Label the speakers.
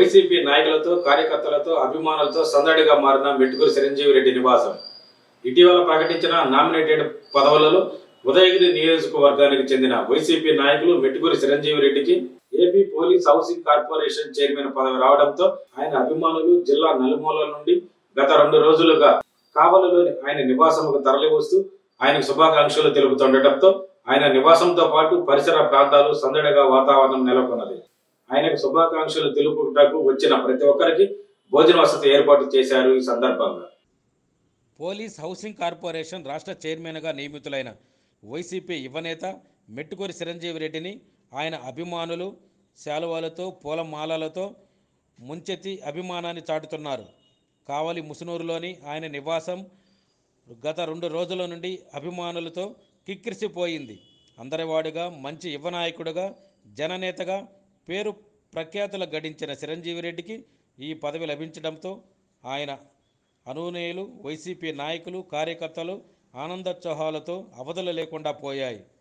Speaker 1: YCP నాయకులతో కార్యకర్తలతో అభిమానులతో సందడిగా మారిన మెట్టుకూరు చిరంజీవి రెడ్డి నివాసం ఇటీవల ప్రకటించిన నామినేటెడ్ పదవులలో ఉదయగిరి నియోజకవర్గానికి చెందిన వైసీపీ నాయకులు మెట్టుకూరి చిరంజీవి రెడ్డికి AP police housing corporation chairman పదవి రావడంతో ఆయన అభిమానులు జిల్లా నలుమూలల నుండి గత రెండు రోజులుగా కావలిలోని ఆయన నివాసముకు తరలి వస్తూ ఆయనకు శుభాకాంక్షలు తెలుపుతుండటంతో ఆయన నివాసంతో పాటు పరిసర ప్రాంతాలు సందడిగా వాతావరణం నెలకొన్నది ఆయనకు శుభాకాంక్షలు తెలుపుటకు వచ్చిన ప్రతి ఒక్కరికి భోజన వసతి ఏర్పాటు చేశారు ఈ సందర్భంగా
Speaker 2: పోలీస్ హౌసింగ్ కార్పొరేషన్ రాష్ట్ర చైర్మన్గా నియమితులైన వైసీపీ యువనేత మెట్టుకూరి చిరంజీవి రెడ్డిని ఆయన అభిమానులు శాలువాలతో పూలమాలలతో ముంచెత్తి అభిమానాన్ని చాటుతున్నారు కావలి ముసునూరులోని ఆయన నివాసం గత రెండు రోజుల నుండి అభిమానులతో కిక్కిరిసిపోయింది అందరివాడుగా మంచి యువ నాయకుడుగా జననేతగా పేరు ప్రఖ్యాతులు గడించిన చిరంజీవి రెడ్డికి ఈ పదవి లభించడంతో ఆయన అనునయులు వైసీపీ నాయకులు కార్యకర్తలు ఆనందోత్సాహాలతో అవధులు లేకుండా పోయాయి